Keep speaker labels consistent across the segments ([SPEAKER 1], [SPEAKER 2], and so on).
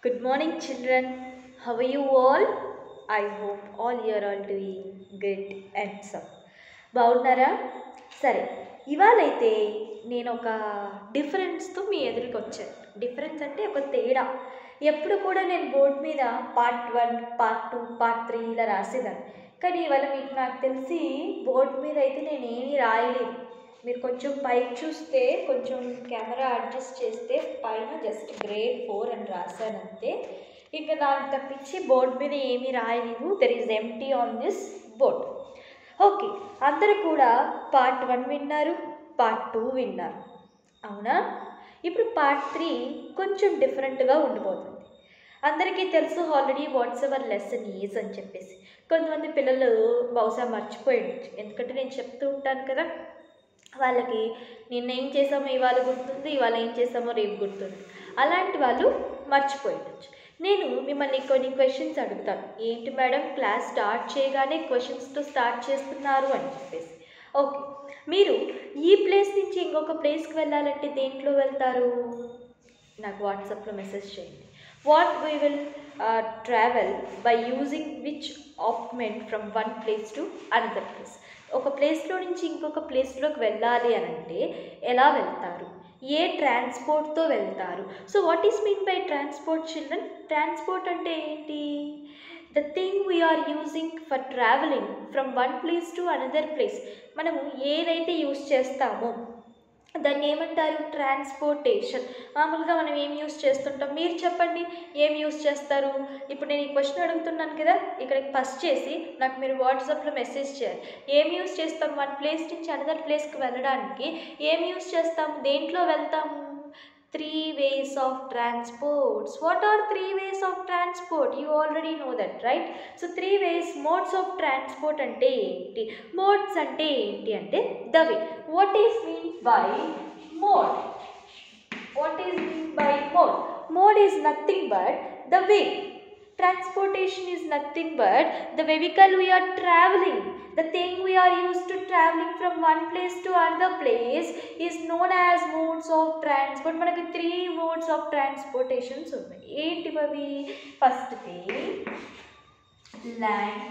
[SPEAKER 1] Good morning, children. How are you all? I hope all you are all doing good and so. బాగున్నారా సరే ఇవాళైతే నేను ఒక డిఫరెన్స్తో మీ ఎదురుకి వచ్చాను difference అంటే ఒక తేడా ఎప్పుడు కూడా నేను బోర్డు మీద part one part two part three ఇలా రాసేదాన్ని కానీ ఇవాళ మీకు నాకు తెలిసి బోర్డు మీద అయితే నేను ఏమీ రాయలేదు మీరు కొంచెం పైకి చూస్తే కొంచెం కెమెరా అడ్జస్ట్ చేస్తే పైన జస్ట్ గ్రేడ్ ఫోర్ అని రాశాను అంతే ఇంకా దానికి తప్పించి బోర్డు మీద ఏమీ రాయలేవు there is empty on this board okay అందరూ కూడా పార్ట్ వన్ విన్నారు పార్ట్ టూ విన్నారు అవునా ఇప్పుడు పార్ట్ త్రీ కొంచెం డిఫరెంట్గా ఉండిపోతుంది అందరికీ తెలుసు already what's ever lesson is అని చెప్పేసి కొంతమంది పిల్లలు బహుశా మర్చిపోయి ఉండొచ్చు ఎందుకంటే నేను చెప్తూ ఉంటాను కదా వాళ్ళకి నిన్న ఏం చేసామో ఇవాళ గుర్తుంది ఇవాళ ఏం చేసామో రేపు గుర్తుంది అలాంటి వాళ్ళు మర్చిపోయి ఉండొచ్చు నేను మిమ్మల్ని కొన్ని క్వశ్చన్స్ అడుగుతాను ఏంటి మేడం క్లాస్ స్టార్ట్ చేయగానే క్వశ్చన్స్తో స్టార్ట్ చేస్తున్నారు అని చెప్పేసి ఓకే మీరు ఈ ప్లేస్ నుంచి ఇంకొక ప్లేస్కి వెళ్ళాలంటే దేంట్లో వెళ్తారు నాకు వాట్సాప్లో మెసేజ్ చేయండి what we will travel by using which equipment from one place to another place ఒక ప్లేస్లో నుంచి ఇంకొక ప్లేస్లోకి వెళ్ళాలి అని అంటే ఎలా వెళ్తారు ఏ ట్రాన్స్పోర్ట్తో వెళ్తారు so what is mean by transport children transport అంటే ఏంటి the thing we are using for travelling from one place to another place మనము ఏదైతే యూస్ చేస్తామో దాన్ని ఏమంటారు ట్రాన్స్పోర్టేషన్ మామూలుగా మనం ఏం యూస్ చేస్తుంటాం మీరు చెప్పండి ఏం యూస్ చేస్తారు ఇప్పుడు నేను ఈ క్వశ్చన్ అడుగుతున్నాను కదా ఇక్కడికి ఫస్ట్ చేసి నాకు మీరు వాట్సాప్లో మెసేజ్ చేయాలి ఏం యూస్ చేస్తాం వన్ ప్లేస్ నుంచి అనదర్ ప్లేస్కి వెళ్ళడానికి ఏం యూస్ చేస్తాం దేంట్లో వెళ్తాము three ways of transports what are three ways of transport you already know that right so three ways modes of transport అంటే ఏంటి మోడ్స్ అంటే ఏంటి అంటే the way what is mean by mode what is mean by mode mode is nothing but the way transportation is nothing but the vehicle we are traveling the thing we are used to traveling from one place to another place is known as modes of transport మనకి three modes of transportations ఉన్నాయి ఏంటి అవి first thing land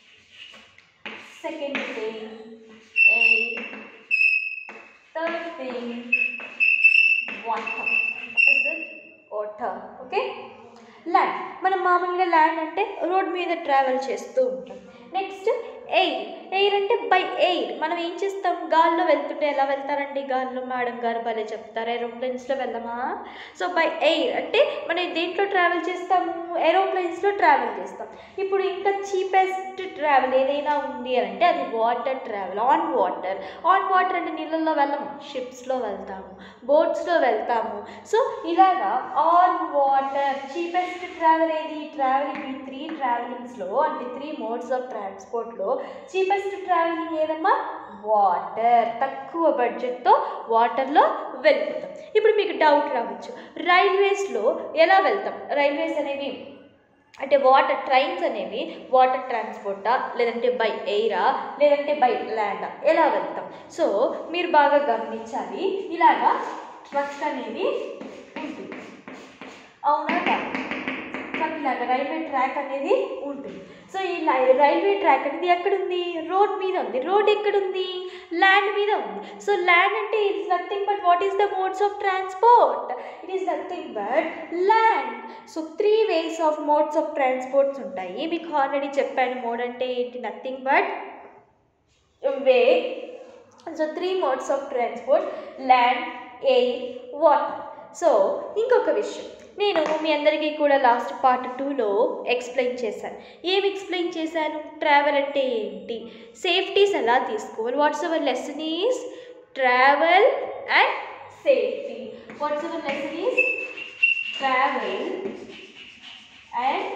[SPEAKER 1] second thing air third thing water water okay land మనం మామూలుగా land అంటే road మీద travel చేస్తూ ఉంటాం నెక్స్ట్ ఎయిర్ ఎయిర్ అంటే బై ఎయిర్ మనం ఏం చేస్తాం గాల్లో వెళ్తుంటే ఎలా వెళ్తారండి గాల్లో మేడం గారు భలే చెప్తారు ఏరోప్లేన్స్లో వెళ్ళమా సో బై ఎయిర్ అంటే మనం దేంట్లో ట్రావెల్ చేస్తాము ఏరోప్లేన్స్లో ట్రావెల్ చేస్తాం ఇప్పుడు ఇంకా చీపెస్ట్ ట్రావెల్ ఏదైనా ఉంది అని అంటే అది water travel on water on water అంటే నీళ్ళల్లో వెళ్ళము షిప్స్లో వెళ్తాము బోట్స్లో వెళ్తాము సో ఇలాగా ఆన్ వాటర్ చీపెస్ట్ ట్రావెల్ ఏది ట్రావెలింగ్ ఈ త్రీ ట్రావెలింగ్స్లో అంటే త్రీ మోడ్స్ ఆఫ్ ట్రాన్స్పోర్ట్లో చీపెస్ట్ ట్రావెలింగ్ ఏదమ్మా వాటర్ తక్కువ బడ్జెట్తో వాటర్లో వెళ్ళిపోతాం ఇప్పుడు మీకు డౌట్ రావచ్చు రైల్వేస్లో ఎలా వెళ్తాం రైల్వేస్ అనేవి అంటే వాటర్ ట్రైన్స్ అనేవి వాటర్ ట్రాన్స్పోర్టా లేదంటే బై ఎయిరా లేదంటే బై ల్యాండా ఎలా వెళ్తాం సో మీరు బాగా గమనించాలి ఇలాగా ట్రక్ అనేది ఉంటుంది అవునా ట్రక్ ఇలాగా రైల్వే ట్రాక్ అనేది ఉంటుంది సో ఈ రైల్వే ట్రాక్ అనేది ఎక్కడుంది రోడ్ మీద ఉంది రోడ్ ఎక్కడుంది ల్యాండ్ మీద ఉంది సో ల్యాండ్ అంటే it's nothing but what is the modes of transport it is nothing but land so three ways of modes of transports ఉంటాయి మీకు ఆల్రెడీ చెప్పాను మోడ్ అంటే ఏంటి nothing but way so three modes of transport land air water so ఇంకొక విషయం నేను మీ అందరికీ కూడా లాస్ట్ పార్ట్ టూలో ఎక్స్ప్లెయిన్ చేశాను ఏం ఎక్స్ప్లెయిన్ చేశాను ట్రావెల్ అంటే ఏంటి సేఫ్టీస్ ఎలా తీసుకోవాలి what's our lesson is travel and safety what's our lesson is travel and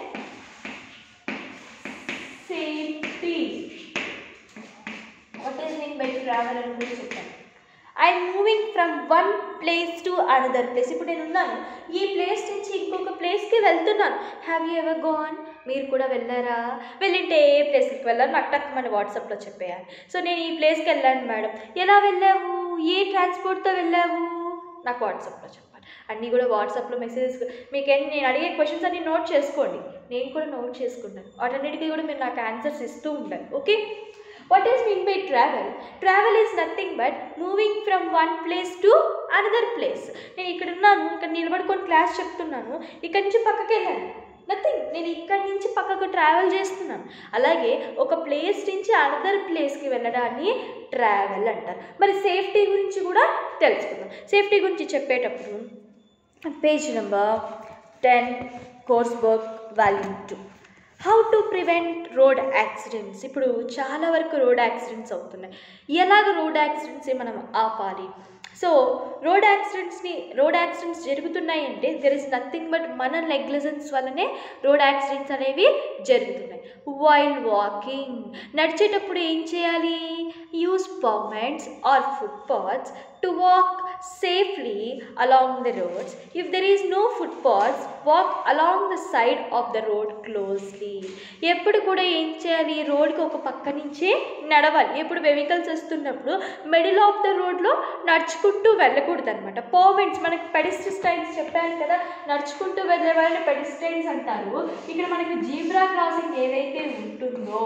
[SPEAKER 1] safety what is mean by travel అని కూడా చెప్పాను I'm moving from one place to another place ఇప్పుడు నేను ఉన్నాను ఈ ప్లేస్ నుంచి ఇంకొక ప్లేస్కి వెళ్తున్నాను హ్యావ్ యూ ఎవర్ గోన్ మీరు కూడా వెళ్ళారా వెళ్ళింటే ఏ ప్లేస్కి వెళ్ళారు నాకు టక్ మన వాట్సాప్లో చెప్పేయాలి సో నేను ఈ ప్లేస్కి వెళ్ళాను మేడం ఎలా వెళ్ళావు ఏ ట్రాన్స్పోర్ట్తో వెళ్ళావు నాకు వాట్సాప్లో చెప్పాలి అన్నీ కూడా వాట్సాప్లో మెసేజెస్ మీకు ఎన్ని నేను అడిగే క్వశ్చన్స్ అన్ని నోట్ చేసుకోండి నేను కూడా నోట్ చేసుకుంటాను వాటన్నిటికీ కూడా మీరు నాకు ఆన్సర్స్ ఇస్తూ ఉండాలి okay what is mean by travel travel is nothing but moving from one place to another place నేను ఇక్కడ ఉన్నాను ఇక్కడ నిలబడుకొని క్లాస్ చెప్తున్నాను ఇక్కడి నుంచి పక్కకి వెళ్ళాను నథింగ్ నేను ఇక్కడి నుంచి పక్కకు ట్రావెల్ చేస్తున్నాను అలాగే ఒక ప్లేస్ నుంచి అనదర్ ప్లేస్కి వెళ్ళడాన్ని ట్రావెల్ అంటారు మరి సేఫ్టీ గురించి కూడా తెలుసుకుందాం సేఫ్టీ గురించి చెప్పేటప్పుడు page number ten course book volume two how to prevent road accidents ఇప్పుడు చాలా వరకు రోడ్ యాక్సిడెంట్స్ అవుతున్నాయి ఎలాగ రోడ్ యాక్సిడెంట్స్ని మనం ఆపాలి సో రోడ్ యాక్సిడెంట్స్ని రోడ్ యాక్సిడెంట్స్ జరుగుతున్నాయి అంటే దెర్ ఇస్ నథింగ్ బట్ మన నెగ్లిజెన్స్ వల్లనే రోడ్ యాక్సిడెంట్స్ అనేవి జరుగుతున్నాయి వైల్డ్ వాకింగ్ నడిచేటప్పుడు ఏం చేయాలి use pavements or foot paths to walk safely along the roads if there is no foot paths walk along the side of the road closely ఎప్పుడు కూడా ఏం చేయాలి రోడ్కి ఒక పక్క నుంచే నడవాలి ఎప్పుడు వెహికల్స్ వస్తున్నప్పుడు మిడిల్ ఆఫ్ ద రోడ్లో నడుచుకుంటూ వెళ్ళకూడదు అనమాట పర్మెంట్స్ మనకి పెడిస్ట్రైన్స్ చెప్పాను కదా నడుచుకుంటూ వెళ్ళే వాళ్ళని పెడిస్ట్రైన్స్ అంటారు ఇక్కడ మనకి జీబ్రా క్రాసింగ్ ఏదైతే ఉంటుందో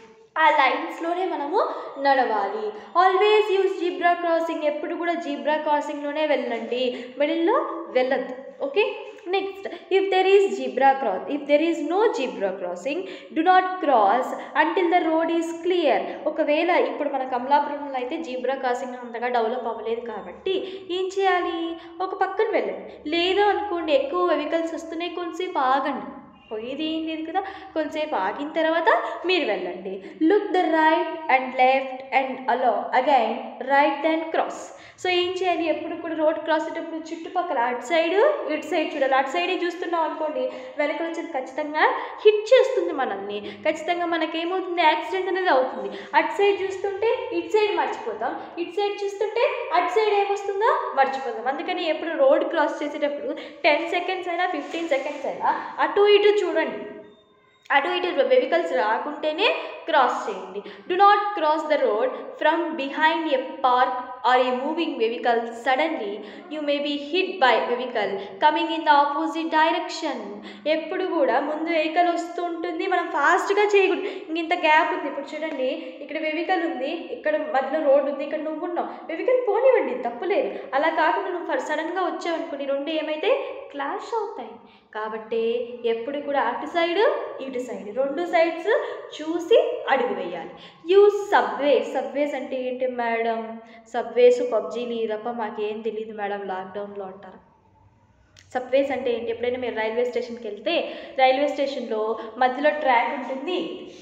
[SPEAKER 1] ఆ లైన్స్లోనే మనము నడవాలి ఆల్వేస్ యూస్ జీబ్రా క్రాసింగ్ ఎప్పుడు కూడా జీబ్రా క్రాసింగ్లోనే వెళ్ళండి మిడిల్లో వెళ్ళద్దు okay next if there is zebra cross if there is no zebra crossing do not cross until the road is clear ఒకవేళ ఇప్పుడు మన కమలాపురంలో అయితే జీబ్రా క్రాసింగ్ అంతగా డెవలప్ అవ్వలేదు కాబట్టి ఏం చేయాలి ఒక పక్కన వెళ్ళండి లేదు అనుకోండి ఎక్కువ వెహికల్స్ వస్తున్నాయి కొంతసేపు ఆగండి పోయేది ఏం లేదు కదా కొంతసేపు ఆగిన తర్వాత మీరు వెళ్ళండి look the right and left and allow again right then cross so ఏం చేయాలి ఎప్పుడు కూడా రోడ్ క్రాస్ అయ్యేటప్పుడు చుట్టుపక్కల అటు సైడ్ ఇటు సైడ్ చూడాలి అటు సైడే చూస్తున్నాం అనుకోండి వెనక వచ్చేది ఖచ్చితంగా హిట్ చేస్తుంది మనల్ని ఖచ్చితంగా మనకేమవుతుంది యాక్సిడెంట్ అనేది అవుతుంది అటు సైడ్ చూస్తుంటే ఇటు సైడ్ మర్చిపోతాం ఇటు సైడ్ చూస్తుంటే అటు సైడ్ ఏమొస్తుందో మర్చిపోతాం అందుకని ఎప్పుడు రోడ్ క్రాస్ చేసేటప్పుడు టెన్ సెకండ్స్ అయినా ఫిఫ్టీన్ సెకండ్స్ అయినా అటు ఇటు చూడండి అటు ఇటు వెహికల్స్ రాకుంటేనే క్రాస్ చేయండి do not cross the road from behind a park or a moving vehicle suddenly you may be hit by vehicle coming in the opposite direction ఎప్పుడు కూడా ముందు వెహికల్ వస్తూ ఉంటుంది మనం ఫాస్ట్గా చేయకూడదు ఇంక ఇంత గ్యాప్ ఉంది ఇప్పుడు చూడండి ఇక్కడ వెహికల్ ఉంది ఇక్కడ మధ్యలో రోడ్ ఉంది ఇక్కడ నువ్వు ఉన్నావు వెహికల్ పోనివ్వండి తప్పులేదు అలా కాకుండా నువ్వు సడన్గా వచ్చావు అనుకోండి రెండు ఏమైతే క్లాష్ అవుతాయి కాబట్టి ఎప్పుడు కూడా అటు సైడ్ ఇటు సైడ్ రెండు సైడ్స్ చూసి అడుగు వేయాలి యూస్ సబ్వే సబ్వేస్ అంటే ఏంటి మేడం సబ్వేస్ పబ్జీలు ఈ తప్ప మాకేం తెలియదు మేడం లాక్డౌన్లో అంటారు సబ్వేస్ అంటే ఏంటి ఎప్పుడైనా మీరు రైల్వే స్టేషన్కి వెళ్తే రైల్వే స్టేషన్లో మధ్యలో ట్రాక్ ఉంటుంది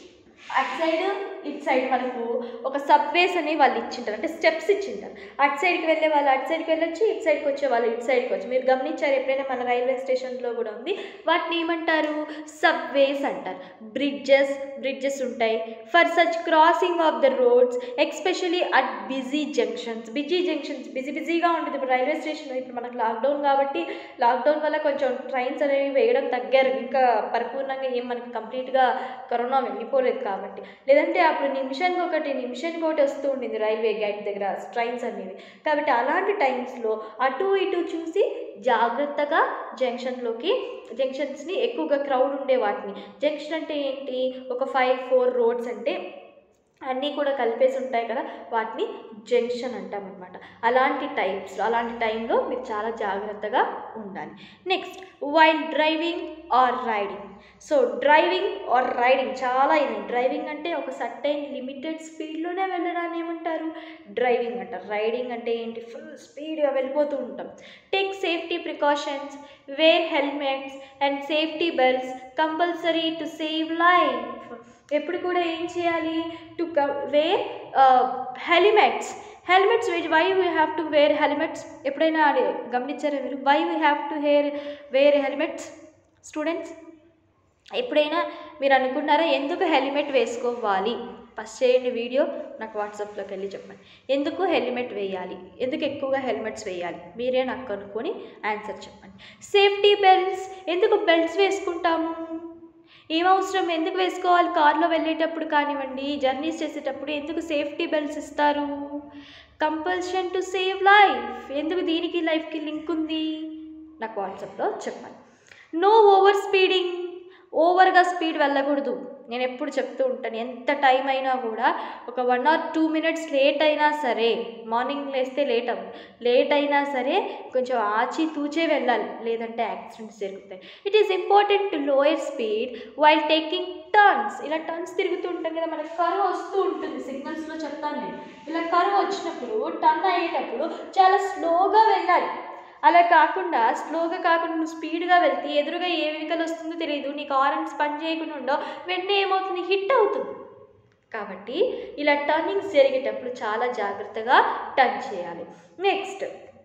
[SPEAKER 1] అటు సైడ్ ఇటు సైడ్ మనకు ఒక సబ్వేస్ అని వాళ్ళు ఇచ్చింటారు అంటే స్టెప్స్ ఇచ్చింటారు అటు సైడ్కి వెళ్ళే వాళ్ళు అటు సైడ్కి వెళ్ళొచ్చు ఇటు సైడ్కి వచ్చే వాళ్ళు ఇటు సైడ్కి వచ్చి మీరు గమనించారు ఎప్పుడైనా మన రైల్వే స్టేషన్లో కూడా ఉంది వాటిని ఏమంటారు సబ్వేస్ అంటారు బ్రిడ్జెస్ బ్రిడ్జెస్ ఉంటాయి for such crossing of the roads especially at busy junctions busy junctions busy బిజీగా ఉంటుంది ఇప్పుడు రైల్వే స్టేషన్ ఇప్పుడు మనకు లాక్డౌన్ కాబట్టి లాక్డౌన్ వల్ల కొంచెం ట్రైన్స్ అనేవి వేయడం తగ్గారు ఇంకా పరిపూర్ణంగా ఏం మనకి కంప్లీట్గా కరోనా వెళ్ళిపోలేదు కాబట్టి లేదంటే అప్పుడు నిమిషానికి ఒకటి నిమిషానికి ఒకటి వస్తూ ఉండింది రైల్వే గేట్ దగ్గర ట్రైన్స్ అనేవి కాబట్టి అలాంటి టైమ్స్లో అటు ఇటు చూసి జాగ్రత్తగా జంక్షన్లోకి జంక్షన్స్ని ఎక్కువగా క్రౌడ్ ఉండే వాటిని జంక్షన్ అంటే ఏంటి ఒక ఫైవ్ ఫోర్ రోడ్స్ అంటే అన్నీ కూడా కలిపేసి ఉంటాయి కదా వాటిని జంక్షన్ అంటాం అనమాట అలాంటి టైప్స్ అలాంటి టైంలో మీరు చాలా జాగ్రత్తగా ఉండాలి next while driving or riding so driving or riding చాలా ఇది డ్రైవింగ్ అంటే ఒక సర్టైన్ లిమిటెడ్ స్పీడ్లోనే వెళ్ళడాన్ని ఏమంటారు డ్రైవింగ్ అంటారు రైడింగ్ అంటే ఏంటి ఫుల్ స్పీడ్గా వెళ్ళిపోతూ ఉంటాం take safety precautions wear helmets and safety belts compulsory to save life ఎప్పుడు కూడా ఏం చేయాలి to wear helmets helmets why we have to wear helmets ఎప్పుడైనా అది గమనించారా మీరు why we have to hair wear helmets students ఎప్పుడైనా మీరు అనుకున్నారా ఎందుకు హెల్మెట్ వేసుకోవాలి ఫస్ట్ చేయండి వీడియో నాకు వాట్సాప్లోకి వెళ్ళి చెప్పండి ఎందుకు హెల్మెట్ వేయాలి ఎందుకు ఎక్కువగా హెల్మెట్స్ వేయాలి మీరే నాకు కనుక్కొని ఆన్సర్ చెప్పండి సేఫ్టీ బెల్ట్స్ ఎందుకు బెల్ట్స్ వేసుకుంటాము ఏమవసరం ఎందుకు వేసుకోవాలి కార్లో వెళ్ళేటప్పుడు కానివ్వండి జర్నీస్ చేసేటప్పుడు ఎందుకు సేఫ్టీ బెల్ట్స్ ఇస్తారు కంపల్షన్ టు సేవ్ లైఫ్ ఎందుకు దీనికి లైఫ్కి లింక్ ఉంది నాకు వాట్సాప్లో చెప్పాలి నో ఓవర్ స్పీడింగ్ ఓవర్గా స్పీడ్ వెళ్ళకూడదు నేను ఎప్పుడు చెప్తూ ఉంటాను ఎంత టైం అయినా కూడా ఒక one or two minutes late అయినా సరే మార్నింగ్ లేస్తే లేట్ అవ్వదు లేట్ అయినా సరే కొంచెం ఆచి తూచే వెళ్ళాలి లేదంటే యాక్సిడెంట్స్ జరుగుతాయి it is important to lower speed while taking turns ఇలా టర్న్స్ తిరుగుతూ ఉంటాం కదా మనకు కరువు వస్తూ ఉంటుంది సిగ్నల్స్లో చెప్తాను నేను ఇలా కరువు వచ్చినప్పుడు టర్న్ అయ్యేటప్పుడు చాలా స్లోగా వెళ్ళాలి అలా కాకుండా స్లోగా కాకుండా నువ్వు స్పీడ్గా వెళ్తే ఎదురుగా ఏ వెహికల్ వస్తుందో తెలియదు నీకు ఆరెంజ్ పని చేయకుండా ఉండో వెంటనే ఏమవుతుంది హిట్ అవుతుంది కాబట్టి ఇలా టర్నింగ్స్ జరిగేటప్పుడు చాలా జాగ్రత్తగా టర్న్ చేయాలి next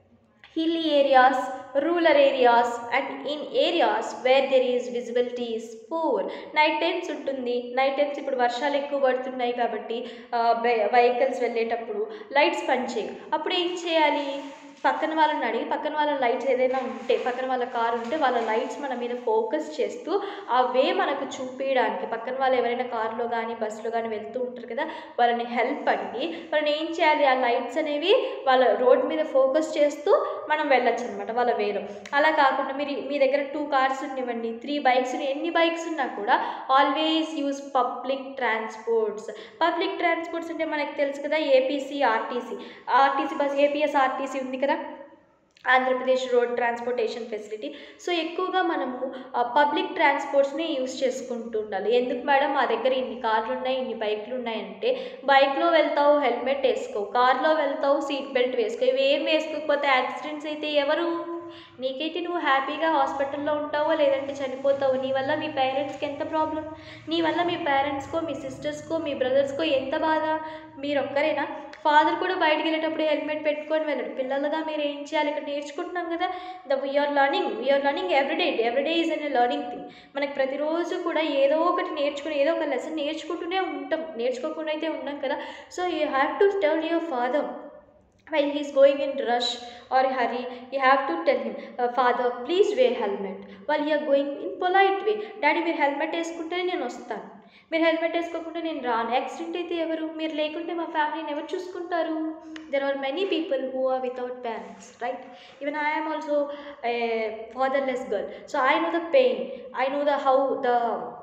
[SPEAKER 1] hilly areas, rural areas and in areas where there is visibility is poor. Night times ఉంటుంది నైట్ టైమ్స్ ఇప్పుడు వర్షాలు ఎక్కువ పడుతున్నాయి కాబట్టి వెహికల్స్ వెళ్ళేటప్పుడు లైట్స్ పనిచేయవు అప్పుడు ఏం చేయాలి పక్కన వాళ్ళని అడిగి పక్కన వాళ్ళ లైట్స్ ఏదైనా ఉంటే పక్కన వాళ్ళ కారు ఉంటే వాళ్ళ లైట్స్ మన మీద ఫోకస్ చేస్తూ ఆ వే మనకు చూపించడానికి పక్కన వాళ్ళు ఎవరైనా కారులో కానీ బస్సులో కానీ వెళ్తూ ఉంటారు కదా వాళ్ళని హెల్ప్ అడిగి వాళ్ళని ఏం చేయాలి ఆ లైట్స్ అనేవి వాళ్ళ రోడ్ మీద ఫోకస్ చేస్తూ మనం వెళ్ళొచ్చు అనమాట వాళ్ళ వేలో అలా కాకుండా మీరు మీ దగ్గర టూ కార్స్ ఉన్నివ్వండి త్రీ బైక్స్ ఎన్ని బైక్స్ ఉన్నా కూడా always use public transports public transports అంటే మనకు తెలుసు కదా ఏపీసీ ఆర్టీసీ ఆర్టీసీ బస్ ఏపీఎస్ ఆర్టీసీ ఉంది కదా Andhra Pradesh road transportation facility so ఎక్కువగా మనము పబ్లిక్ ట్రాన్స్పోర్ట్స్ని యూస్ చేసుకుంటూ ఉండాలి ఎందుకు మేడం మా దగ్గర ఇన్ని కార్లు ఉన్నాయి ఇన్ని బైక్లు ఉన్నాయంటే బైక్లో వెళ్తావు హెల్మెట్ వేసుకో కార్లో వెళ్తావు సీట్ బెల్ట్ వేసుకో ఇవి ఏం వేసుకోకపోతే యాక్సిడెంట్స్ అయితే ఎవరు నీకైతే నువ్వు హ్యాపీగా హాస్పిటల్లో ఉంటావో లేదంటే చనిపోతావు నీ వల్ల మీ పేరెంట్స్కి ఎంత ప్రాబ్లం నీ వల్ల మీ పేరెంట్స్కో మీ సిస్టర్స్కో మీ బ్రదర్స్కో ఎంత బాధ మీరు ఒక్కరేనా ఫాదర్ కూడా బయటికి వెళ్ళేటప్పుడు హెల్మెట్ పెట్టుకొని వెళ్ళడు పిల్లలుగా మీరు ఏం చేయాలి ఇక్కడ నేర్చుకుంటున్నాం కదా the we are learning we are learning everyday everyday is an learning thing మనకి ప్రతిరోజు కూడా ఏదో ఒకటి నేర్చుకుని ఏదో ఒక లెసన్ నేర్చుకుంటూనే ఉంటాం నేర్చుకోకుండా అయితే ఉన్నాం కదా so you have to tell your father while he is going in rush or hurry you have to tell him uh, father please wear helmet while you are going in polite way daddy మీరు helmet వేసుకుంటేనే నేను వస్తాను మీరు helmet వేసుకోకుండా నేను రాను accident అయితే ఎవరు మీరు లేకుంటే మా ఫ్యామిలీని ఎవరు చూసుకుంటారు there are many people who are without parents right even I am also fatherless girl so I know the pain I know the how the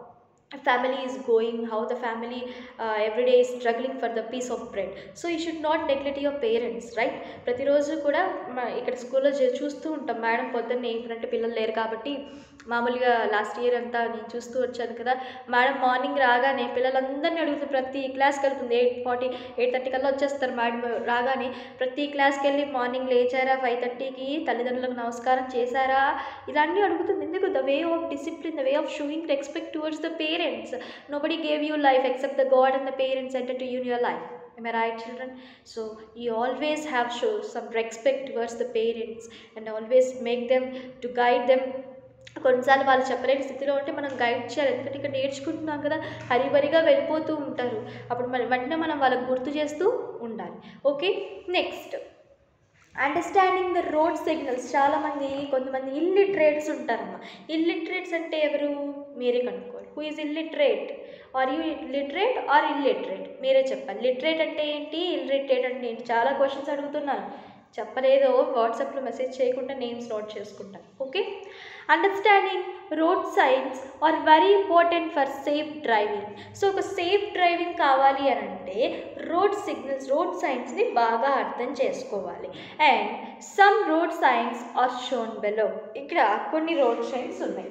[SPEAKER 1] family is going how the family uh, every day is struggling for the piece of bread so you should not neglect your parents right ప్రతిరోజు కూడా మ- ఇక్కడ స్కూల్లో చూస్తూ ఉంటాం madam పొద్దున్నే ఇప్పుడంటే పిల్లలు లేరు కాబట్టి మామూలుగా లాస్ట్ ఇయర్ అంతా నేను చూస్తూ వచ్చాను కదా మేడం మార్నింగ్ రాగానే పిల్లలందరినీ అడుగుతుంది ప్రతి క్లాస్కి వెళ్తుంది ఎయిట్ ఫార్టీ ఎయిట్ థర్టీ కల్లా వచ్చేస్తారు మేడం రాగానే ప్రతి క్లాస్కి వెళ్ళి మార్నింగ్ లేచారా ఫైవ్ థర్టీకి తల్లిదండ్రులకు నమస్కారం చేశారా ఇలాంటివి అడుగుతుంది ఎందుకు the way of discipline the way of showing respect towards the parents nobody gave you life except the god and the parents enter to you your life Am I right, children? So you always have show some respect towards the parents and always make them to guide them కొన్నిసార్లు వాళ్ళు చెప్పలేని స్థితిలో ఉంటే మనం guide చేయాలి ఎందుకంటే ఇక్కడ నేర్చుకుంటున్నాం కదా హరిబరిగా వెళ్ళిపోతూ ఉంటారు అప్పుడు మనం వెంటనే మనం వాళ్ళకి గుర్తు చేస్తూ ఉండాలి okay next understanding the road signals చాలామంది కొంతమంది ఇల్లిటరేట్స్ ఉంటారమ్మా ఇల్లిటరేట్స్ అంటే ఎవరు మీరే కనుక్కోవాలి who is illiterate or you literate or illiterate మీరే చెప్పాలి లిటరేట్ అంటే ఏంటి ఇల్లిటరేట్ అంటే ఏంటి చాలా క్వశ్చన్స్ అడుగుతున్నాను చెప్పలేదో వాట్సాప్లో మెసేజ్ చేయకుండా నేమ్స్ నోట్ చేసుకుంటాను okay understanding road signs are very important for safe driving so ఒక సేఫ్ డ్రైవింగ్ కావాలి అని అంటే రోడ్ సిగ్నల్స్ రోడ్ సైన్స్ని బాగా అర్థం చేసుకోవాలి and some road signs are shown below ఇక్కడ కొన్ని రోడ్ సైన్స్ ఉన్నాయి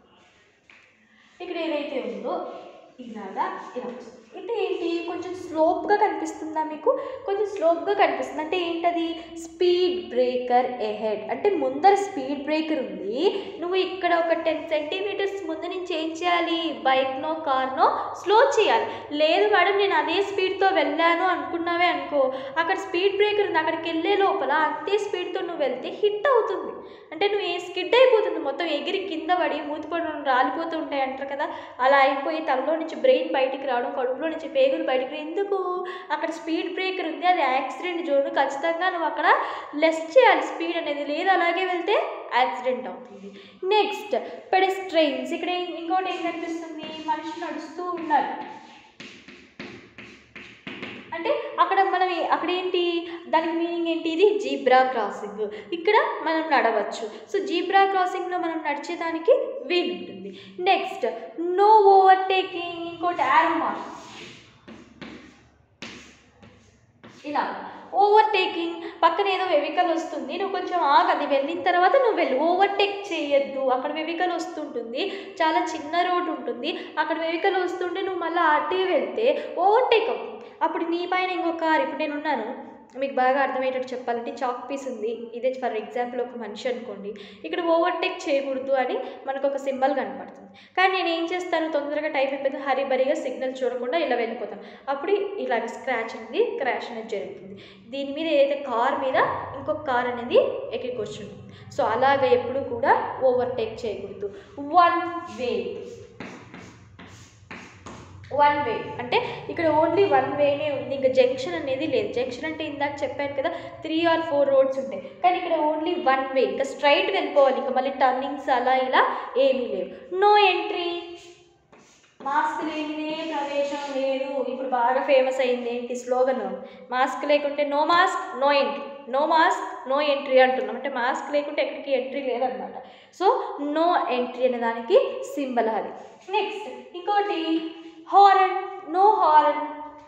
[SPEAKER 1] ఇక్కడ ఏదైతే ఉందో ఇలాగా ఇలా వస్తుంది అంటే ఏంటి కొంచెం స్లోప్గా కనిపిస్తుందా మీకు కొంచెం స్లోప్గా కనిపిస్తుంది అంటే ఏంటది స్పీడ్ బ్రేకర్ ఎహెడ్ అంటే ముందర స్పీడ్ బ్రేకర్ ఉంది నువ్వు ఇక్కడ ఒక టెన్ సెంటీమీటర్స్ ముందు నుంచి ఏం చేయాలి బైక్నో కార్నో స్లో చేయాలి లేదు మేడం నేను అదే స్పీడ్తో వెళ్ళాను అనుకున్నావే అనుకో అక్కడ స్పీడ్ బ్రేకర్ ఉంది అక్కడికి వెళ్ళే లోపల అంతే స్పీడ్తో నువ్వు వెళ్తే హిట్ అవుతుంది అంటే నువ్వు ఏ స్కిడ్ అయిపోతుంది మొత్తం ఎగిరి కింద పడి మూతిపడి రాలిపోతూ ఉంటాయి అంటారు కదా అలా అయిపోయి తలలో నుంచి బ్రెయిన్ బయటికి రావడం కడుపులో నుంచి పేగులు బయటికి రా- ఎందుకు అక్కడ స్పీడ్ బ్రేకర్ ఉంది అది యాక్సిడెంట్ జోన్ ఖచ్చితంగా నువ్వు అక్కడ లెస్ చేయాలి స్పీడ్ అనేది లేదు అలాగే వెళ్తే యాక్సిడెంట్ అవుతుంది నెక్స్ట్ పెడెస్ట్రైన్స్ ఇక్కడ ఏం- ఇంకోటి ఏం కనిపిస్తుంది మనిషి నడుస్తూ ఉండాలి అంటే అక్కడ మనం ఏ- అక్కడ ఏంటి దానికి మీనింగ్ ఏంటి ఇది జీబ్రా క్రాసింగ్ ఇక్కడ మనం నడవచ్చు సో జీబ్రా క్రాసింగ్లో మనం నడిచేదానికి వీలు ఉంటుంది నెక్స్ట్ నో ఓవర్టేకింగ్ ఇంకోటి యారో మార్క్ ఇలా ఓవర్టేకింగ్ పక్కన ఏదో వెహికల్ వస్తుంది నువ్వు కొంచెం ఆగు అది వెళ్ళిన తర్వాత నువ్వు వెళ్ళు ఓవర్టేక్ చేయొద్దు అక్కడ వెహికల్ వస్తుంటుంది చాలా చిన్న రోడ్ ఉంటుంది అక్కడ వెహికల్ వస్తుంటే నువ్వు మళ్ళీ అటే వెళ్తే ఓవర్టేక్ అవుతుంది అప్పుడు నీ పైన ఇంకో కార్ ఇప్పుడు నేను ఉన్నాను మీకు బాగా అర్థమయ్యేటట్టు చెప్పాలంటే చాక్ పీస్ ఉంది ఇదే ఫర్ ఎగ్జాంపుల్ ఒక మనిషి అనుకోండి ఇక్కడ ఓవర్టేక్ చేయకూడదు అని మనకు ఒక సింబల్ కనపడుతుంది కానీ నేను ఏం చేస్తాను తొందరగా టైం అయిపోయింది హరిబరిగా సిగ్నల్ చూడకుండా ఇలా వెళ్ళిపోతాను అప్పుడు ఇలాగ స్క్రాచ్ అనేది క్రాష్ అనేది జరుగుతుంది దీని మీద ఏదైతే కార్ మీద ఇంకొక కార్ అనేది ఎక్కి కూర్చుంటుంది సో అలాగ ఎప్పుడు కూడా ఓవర్టేక్ చేయకూడదు వన్ వే వన్ వే అంటే ఇక్కడ ఓన్లీ వన్ వేనే ఉంది ఇంకా జంక్షన్ అనేది లేదు జంక్షన్ అంటే ఇందాక చెప్పాను కదా త్రీ ఆర్ ఫోర్ రోడ్స్ ఉంటాయి కానీ ఇక్కడ ఓన్లీ వన్ వే ఇంకా స్ట్రైట్ వెళ్ళిపోవాలి ఇంకా మళ్ళీ టర్నింగ్స్ అలా ఇలా ఏమీ లేవు నో ఎంట్రీ మాస్క్ లేనిదే ప్రవేశం లేదు ఇప్పుడు బాగా ఫేమస్ అయింది ఏంటి స్లోగన్ మాస్క్ లేకుంటే no mask no entry no mask no entry అంటున్నాం అంటే మాస్క్ లేకుంటే ఎక్కడికి ఎంట్రీ లేదనమాట సో నో ఎంట్రీ అనే దానికి సింబల్ అది నెక్స్ట్ ఇంకోటి horn no horn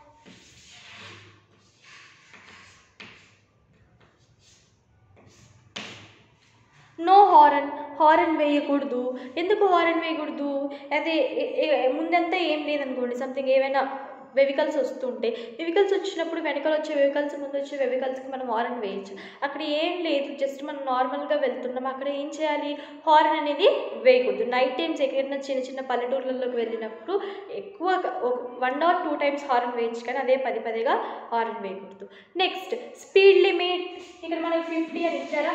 [SPEAKER 1] no horn horn వేయకూడదు ఎందుకు హారన్ వేయకూడదు అదే ఏ- ఏ- ముందంతా ఏం లేదనుకోండి సంథింగ్ ఏమైనా వెహికల్స్ వస్తుంటే వెహికల్స్ వచ్చినప్పుడు వెనకాల వచ్చే వెహికల్స్ ముందు వచ్చే వెహికల్స్కి మనం హారన్ వేయచ్చు అక్కడ ఏం లేదు జస్ట్ మనం నార్మల్గా వెళ్తున్నాం అక్కడ ఏం చేయాలి హారన్ అనేది వేయకూడదు నైట్ టైమ్స్ ఎక్కడైనా చిన్న చిన్న పల్లెటూర్లలోకి వెళ్ళినప్పుడు ఎక్కువ one or two times horn వేయచ్చు కానీ అదే పది పదిగా హారన్ వేయకూడదు నెక్స్ట్ స్పీడ్ లిమిట్ ఇక్కడ మనకి ఫిఫ్టీ అని ఇచ్చారా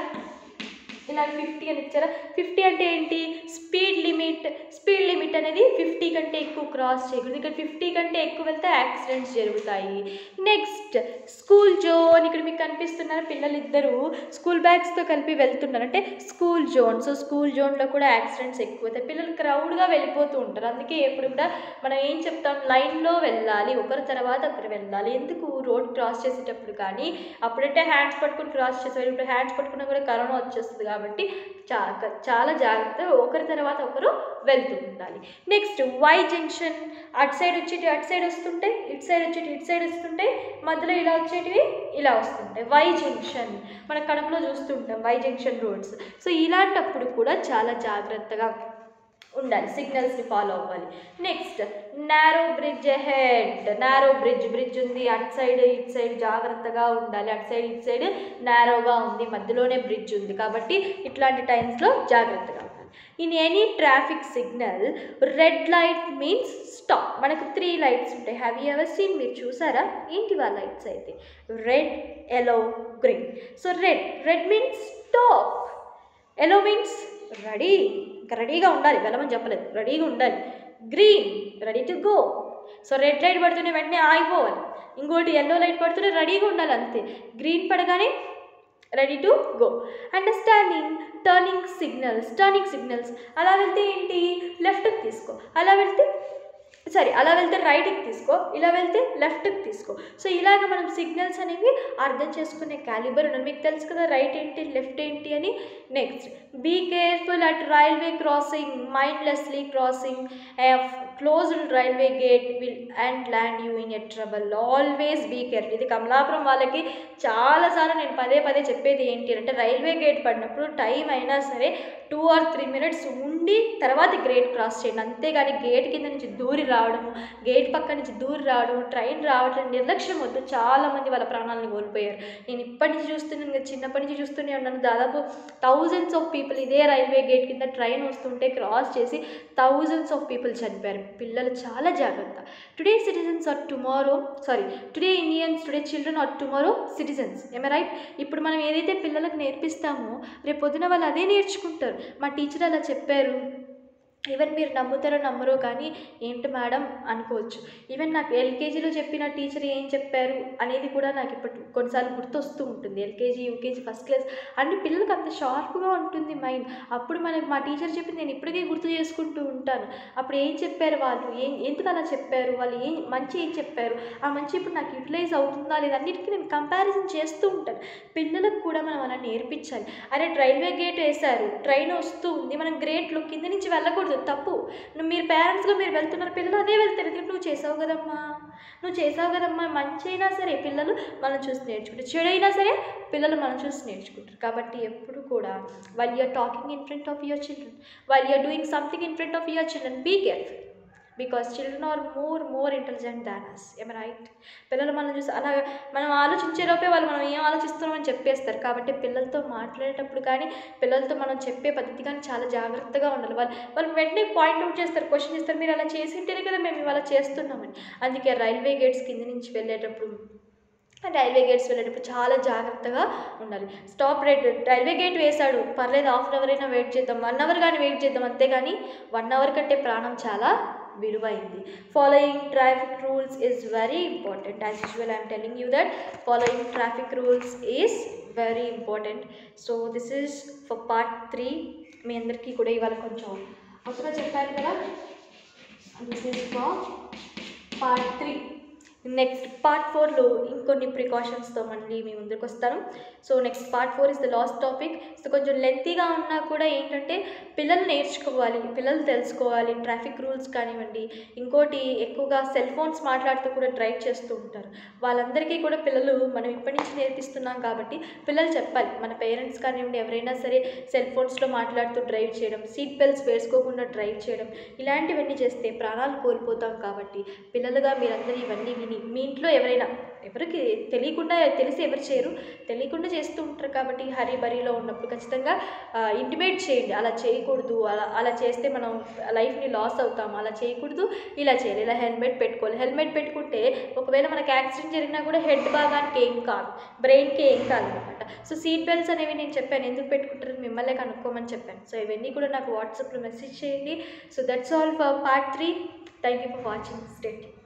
[SPEAKER 1] ఇలా ఫిఫ్టీ అని ఇచ్చారా ఫిఫ్టీ అంటే ఏంటి స్పీడ్ లిమిట్ స్పీడ్ లిమిట్ అనేది ఫిఫ్టీ కంటే ఎక్కువ క్రాస్ చేయకూడదు ఇక్కడ ఫిఫ్టీ కంటే ఎక్కువ వెళ్తే యాక్సిడెంట్స్ జరుగుతాయి నెక్స్ట్ స్కూల్ జోన్ ఇక్కడ మీకు కనిపిస్తున్నారు పిల్లలు ఇద్దరు స్కూల్ బ్యాగ్స్తో కలిపి వెళ్తున్నారు అంటే స్కూల్ జోన్ సో స్కూల్ జోన్లో కూడా యాక్సిడెంట్స్ ఎక్కువ అవుతాయి పిల్లలు క్రౌడ్గా వెళ్ళిపోతూ ఉంటారు అందుకే ఎప్పుడు కూడా మనం ఏం చెప్తాం లైన్లో వెళ్ళాలి ఒకరి తర్వాత ఒకరు వెళ్ళాలి ఎందుకు రోడ్ క్రాస్ చేసేటప్పుడు కానీ అప్పుడంటే హ్యాండ్స్ పట్టుకుని క్రాస్ చేసేవారు ఇప్పుడు హ్యాండ్స్ పట్టుకున్నా కూడా కరోనా వచ్చేస్తుంది కాబట్టి చా చాలా జాగ్రత్తగా ఒకరి తర్వాత ఒకరు వెళ్తూ ఉండాలి నెక్స్ట్ వై జంక్షన్ అటు సైడ్ వచ్చేటి అటు సైడ్ వస్తుంటే ఇటు సైడ్ వచ్చేటి ఇటు సైడ్ వస్తుంటే మధ్యలో ఇలా వచ్చేటివి ఇలా వస్తుంటాయి వై జంక్షన్ మన కడపలో చూస్తుంటాం వై జంక్షన్ రోడ్స్ సో ఇలాంటప్పుడు కూడా చాలా జాగ్రత్తగా ఉండాలి సిగ్నల్స్ని ఫాలో అవ్వాలి next narrow bridge head narrow bridge bridge ఉంది అటు సైడ్ ఇటు సైడ్ జాగ్రత్తగా ఉండాలి అటు సైడ్ ఇటు సైడ్ నారోగా ఉంది మధ్యలోనే బ్రిడ్జ్ ఉంది కాబట్టి ఇట్లాంటి టైమ్స్లో జాగ్రత్తగా ఉండాలి in any traffic signal red light means stop మనకు త్రీ లైట్స్ ఉంటాయి హ్యావ్ యూ ఎవర్ సీన్ మీరు చూసారా ఏంటి ఆ లైట్స్ అయితే red yellow green so red red means stop yellow means ready ఇంకా రెడీగా ఉండాలి వెళ్ళమని చెప్పలేదు రెడీగా ఉండాలి green ready to go so red light పడుతూనే వెంటనే ఆగిపోవాలి ఇంకోటి ఎల్లో లైట్ పడుతూనే రెడీగా ఉండాలి అంతే గ్రీన్ పడగానే ready to go understanding turning signals turning signals అలా వెళ్తే ఏంటి లెఫ్ట్కి తీసుకో అలా వెళ్తే సరే అలా వెళ్తే రైట్కి తీసుకో ఇలా వెళ్తే లెఫ్ట్కి తీసుకో సో ఇలాగ మనం సిగ్నల్స్ అనేవి అర్థం చేసుకునే క్యాలిబర్ ఉన్నది మీకు తెలుసు కదా రైట్ ఏంటి లెఫ్ట్ ఏంటి అని next be careful at railway crossing mindlessly crossing closed railway gate will and land you in a trouble always be careful ఇది కమలాపురం వాళ్ళకి చాలాసార్లు నేను పదే పదే చెప్పేది ఏంటి అంటే రైల్వే గేట్ పడినప్పుడు టైం అయినా సరే టూ ఆర్ త్రీ మినిట్స్ ఉండి తర్వాత గేట్ క్రాస్ చేయండి అంతేగాని గేట్ కింద నుంచి దూరి రావడము గేట్ పక్క నుంచి దూరి రావడం ట్రైన్ రావడం నిర్లక్ష్యం వద్దు చాలామంది వాళ్ళ ప్రాణాలను కోల్పోయారు నేను ఇప్పటి నుంచి చూస్తున్నాను ఇంకా చిన్నప్పటి నుంచి చూస్తూనే ఉన్నాను దాదాపు థౌజండ్స్ ఆఫ్ పీపుల్ ఇదే రైల్వే గేట్ కింద ట్రైన్ వస్తుంటే క్రాస్ చేసి థౌజండ్స్ ఆఫ్ పీపుల్ చనిపోయారు పిల్లలు చాలా జాగ్రత్త today citizens are tomorrow sorry today Indians today children are tomorrow citizens ఏమే రైట్ ఇప్పుడు మనం ఏదైతే పిల్లలకు నేర్పిస్తామో రేపు పొద్దున వాళ్ళు అదే నేర్చుకుంటారు మా టీచర్ అలా చెప్పారు ఈవెన్ మీరు నమ్ముతారో నమ్మరో కానీ ఏంటి మేడం అనుకోవచ్చు ఈవెన్ నాకు ఎల్కేజీలో చెప్పిన టీచర్ ఏం చెప్పారు అనేది కూడా నాకు ఇప్పటి కొన్నిసార్లు గుర్తొస్తూ ఉంటుంది ఎల్కేజీ యూకేజీ ఫస్ట్ క్లాస్ అన్ని పిల్లలకు అంత షార్ప్గా ఉంటుంది మైండ్ అప్పుడు మనకి మా టీచర్ చెప్పింది నేను ఇప్పటికీ గుర్తు చేసుకుంటూ ఉంటాను అప్పుడు ఏం చెప్పారు వాళ్ళు ఏం ఎందుకు అలా చెప్పారు వాళ్ళు ఏం మంచి ఏం చెప్పారు ఆ మంచి ఇప్పుడు నాకు యూటిలైజ్ అవుతుందా లేదా అన్నిటికీ నేను కంపారిజన్ చేస్తూ ఉంటాను పిల్లలకు కూడా మనం అలా నేర్పించాలి అరే రైల్వే గేట్ వేశారు ట్రైన్ వస్తూ ఉంది మనం గ్రేట్లో కింద నుంచి వెళ్ళకూడదు తప్పు నువ్వు మీరు పేరెంట్స్గా మీరు వెళ్తున్నారు పిల్లలు అదే వెళ్తారు ఎందుకంటే నువ్వు చేసావు కదమ్మా నువ్వు చేసావు కదమ్మా మంచి అయినా సరే పిల్లలు మనం చూసి నేర్చుకుంటారు చెడు అయినా సరే పిల్లలు మనం చూసి నేర్చుకుంటారు కాబట్టి ఎప్పుడు కూడా while you're talking in front of your children while you're doing something in front of your children be careful because children are more more intelligent than us um right పిల్లలు మనం చూసి అలా మనం ఆలోచించే లోపే వాళ్ళు మనం ఏం ఆలోచిస్తున్నామని చెప్పేస్తారు కాబట్టి పిల్లలతో మాట్లాడేటప్పుడు కానీ పిల్లలతో మనం చెప్పే పద్ధతి కానీ చాలా జాగ్రత్తగా ఉండాలి వాళ్ళు వాళ్ళు వెంటనే పాయింట్అవుట్ చేస్తారు క్వశ్చన్ ఇస్తారు మీరు అలా చేసింటేనే కదా మేము ఇవాళ చేస్తున్నామని అందుకే రైల్వే గేట్స్ కింద నుంచి వెళ్ళేటప్పుడు రైల్వే గేట్స్ వెళ్ళేటప్పుడు చాలా జాగ్రత్తగా ఉండాలి స్టాప్ రేట్ రైల్వే గేట్ వేశాడు పర్లేదు హాఫ్ అన్ అవర్ అయినా వెయిట్ చేద్దాం వన్ అవర్ కానీ వెయిట్ చేద్దాం అంతేగాని వన్ అవర్ కంటే ప్రాణం చాలా విలువైంది following traffic rules is very important as usual I'm telling you that following traffic rules is very important so this is for part three మీ అందరికీ కూడా ఇవాళ కొంచెం కొత్తగా చెప్పారు కదా this is for part three next part ఫోర్లో ఇంకొన్ని ప్రికాషన్స్తో మళ్ళీ మీ ముందుకు వస్తాను సో next part four is the last topic so కొంచెం లెంతీగా ఉన్నా కూడా ఏంటంటే పిల్లలు నేర్చుకోవాలి పిల్లలు తెలుసుకోవాలి ట్రాఫిక్ రూల్స్ కానివ్వండి ఇంకోటి ఎక్కువగా సెల్ ఫోన్స్ మాట్లాడుతూ కూడా డ్రైవ్ చేస్తూ ఉంటారు వాళ్ళందరికీ కూడా పిల్లలు మనం ఇప్పటి నుంచి నేర్పిస్తున్నాం కాబట్టి పిల్లలు చెప్పాలి మన పేరెంట్స్ కానివ్వండి ఎవరైనా సరే సెల్ ఫోన్స్లో మాట్లాడుతూ డ్రైవ్ చేయడం సీట్ బెల్ట్స్ వేసుకోకుండా డ్రైవ్ చేయడం ఇలాంటివన్నీ చేస్తే ప్రాణాలు కోల్పోతాం కాబట్టి పిల్లలుగా మీరందరూ ఇవన్నీ విని మీ ఇంట్లో ఎవరైనా ఎవరికి తెలియకుండా తెలిసి ఎవరు చేయరు తెలియకుండా చేస్తూ ఉంటారు కాబట్టి హరీ బరీలో ఉన్నప్పుడు ఖచ్చితంగా ఇంటిమేట్ చేయండి అలా చేయకూడదు అలా అలా చేస్తే మనం లైఫ్ని లాస్ అవుతాం అలా చేయకూడదు ఇలా చేయాలి ఇలా హెల్మెట్ పెట్టుకోవాలి హెల్మెట్ పెట్టుకుంటే ఒకవేళ మనకి యాక్సిడెంట్ జరిగినా కూడా హెడ్ భాగానికి ఏం కాదు బ్రెయిన్కి ఏం కాదు అనమాట సో సీట్ బెల్ట్స్ అనేవి నేను చెప్పాను ఎందుకు పెట్టుకుంటారని మిమ్మల్ని కనుక్కోమని చెప్పాను సో ఇవన్నీ కూడా నాకు వాట్సాప్లో మెసేజ్ చేయండి so that's all for part three thank you for watching state